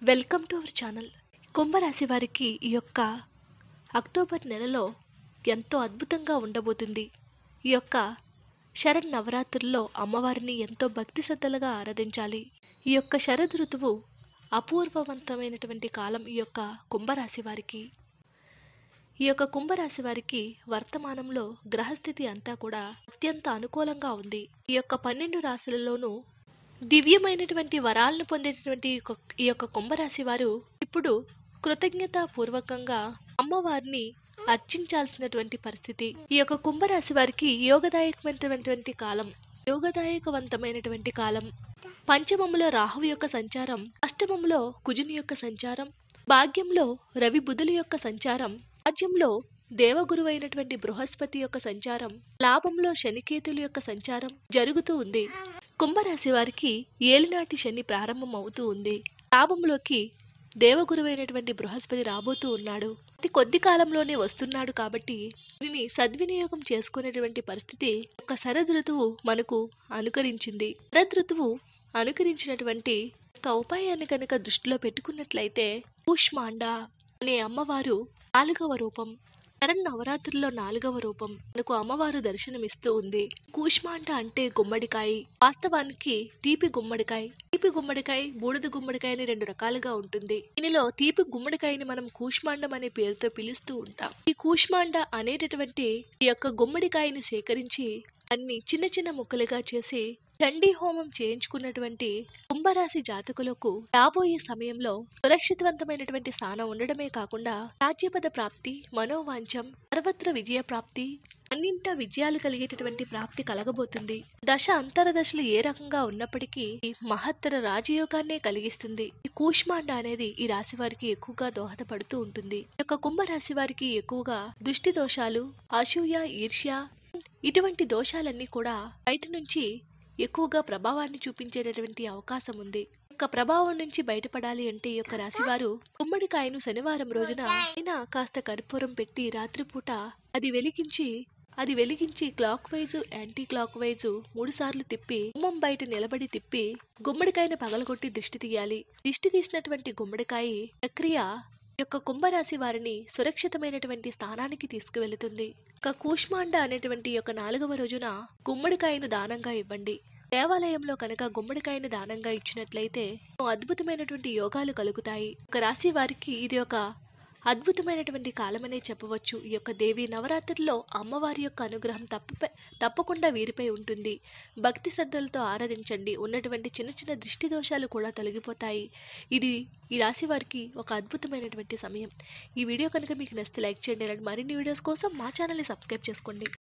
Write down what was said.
welcome to our channel కుంభరాశి వారికి ఈ యొక్క అక్టోబర్ నెలలో ఎంతో అద్భుతంగా ఉండబోతుంది ఈ యొక్క శరణ్ నవరాత్రుల్లో అమ్మవారిని ఎంతో భక్తి శ్రద్ధలుగా ఆరాధించాలి ఈ యొక్క శరద్ ఋతువు అపూర్వవంతమైనటువంటి కాలం ఈ యొక్క కుంభరాశి వారికి ఈ యొక్క కుంభరాశి వారికి వర్తమానంలో గ్రహస్థితి అంతా కూడా అత్యంత అనుకూలంగా ఉంది ఈ యొక్క పన్నెండు రాశులలోనూ దివ్యమైనటువంటి వరాలను పొందేటటువంటి ఈ యొక్క- ఈ యొక్క కుంభరాశి వారు ఇప్పుడు కృతజ్ఞత పూర్వకంగా అమ్మవారిని అర్చించాల్సినటువంటి పరిస్థితి ఈ యొక్క కుంభరాశి వారికి యోగదాయకమైనటువంటి కాలం యోగదాయకవంతమైనటువంటి కాలం పంచమములో రాహువు యొక్క సంచారం అష్టమములో కుజుని యొక్క సంచారం భాగ్యంలో రవి బుధుల యొక్క సంచారం రాజ్యంలో దేవగురువైనటువంటి బృహస్పతి యొక్క సంచారం లాభంలో శనికేతుల యొక్క సంచారం జరుగుతూ ఉంది కుంభరాశి వారికి ఏలినాటి శని ప్రారంభం అవుతూ ఉంది లాభంలోకి దేవగురువైనటువంటి బృహస్పతి రాబోతూ ఉన్నాడు అతి కొద్ది కాలంలోనే వస్తున్నాడు కాబట్టి దీనిని సద్వినియోగం చేసుకునేటువంటి పరిస్థితి ఒక శరద్ ఋతువు మనకు అనుకరించింది శరద్ ఋతువు అనుకరించినటువంటి ఒక ఉపాయాన్ని కనుక దృష్టిలో పెట్టుకున్నట్లయితే కూష్మాండ అనే అమ్మవారు నాలుగవ రూపం శరణ్ నవరాత్రుల్లో నాలుగవ రూపం మనకు అమ్మవారు దర్శనమిస్తూ ఉంది కూష్మాండ అంటే గుమ్మడికాయ వాస్తవానికి తీపి గుమ్మడికాయ తీపి గుమ్మడికాయ బూడిద గుమ్మడికాయ అని రెండు రకాలుగా ఉంటుంది దీనిలో తీపి గుమ్మడికాయని మనం కూష్మాండం అనే పేరుతో పిలుస్తూ ఉంటాం ఈ కూష్మాండ అనేటటువంటి ఈ యొక్క గుమ్మడికాయని సేకరించి అన్ని చిన్న చిన్న ముక్కలుగా చేసి చండీ హోమం చేయించుకున్నటువంటి కుంభరాశి జాతకులకు రాబోయే సమయంలో సురక్షితవంతమైనటువంటి స్థానం ఉండడమే కాకుండా రాజ్యపద ప్రాప్తి మనోవాంఛం సర్వత్ర విజయ ప్రాప్తి అన్నింటా విజయాలు కలిగేటటువంటి ప్రాప్తి కలగబోతుంది దశ అంతర దశలు ఏ రకంగా ఉన్నప్పటికీ ఈ మహత్తర రాజయోగాన్నే కలిగిస్తుంది ఈ కూష్మాండ అనేది ఈ రాశి వారికి ఎక్కువగా దోహదపడుతూ ఉంటుంది ఈ యొక్క కుంభరాశి వారికి ఎక్కువగా దుష్టి దోషాలు అసూయ ఈర్ష్య ఇటువంటి దోషాలన్నీ కూడా బయట నుంచి ఎక్కువగా ప్రభావాన్ని చూపించేటటువంటి అవకాశం ఉంది ఈ యొక్క ప్రభావం నుంచి బయటపడాలి అంటే ఈ యొక్క రాశివారు గుమ్మడికాయను శనివారం రోజున అయినా కాస్త కర్పూరం పెట్టి రాత్రిపూట అది వెలిగించి అది వెలిగించి clockwise anticlockwise మూడు సార్లు తిప్పి గుమ్మం బయట నిలబడి తిప్పి గుమ్మడికాయను పగలగొట్టి దిష్టి తీయాలి దిష్టి తీసినటువంటి గుమ్మడికాయ ప్రక్రియ యొక్క కుంభరాశి వారిని సురక్షితమైనటువంటి స్థానానికి తీసుకువెళుతుంది ఒక కూష్మాండ అనేటువంటి యొక్క నాలుగవ రోజున గుమ్మడికాయను దానంగా ఇవ్వండి దేవాలయంలో కనుక గుమ్మడికాయను దానంగా ఇచ్చినట్లయితే అద్భుతమైనటువంటి యోగాలు కలుగుతాయి ఒక రాశి వారికి ఇది ఒక అద్భుతమైనటువంటి కాలమనే చెప్పవచ్చు ఈ యొక్క దేవి నవరాత్రుల్లో అమ్మవారి యొక్క అనుగ్రహం తప్ప తప్పకుండా వీరిపై ఉంటుంది భక్తి శ్రద్ధలతో ఆరాధించండి ఉన్నటువంటి చిన్న చిన్న దృష్టి దోషాలు కూడా తొలగిపోతాయి ఇది ఈ రాశి వారికి ఒక అద్భుతమైనటువంటి సమయం ఈ వీడియో కనుక మీకు నచ్చితే లైక్ చేయండి ఇలాంటి మరిన్ని వీడియోస్ కోసం మా ఛానల్ని సబ్స్క్రైబ్ చేసుకోండి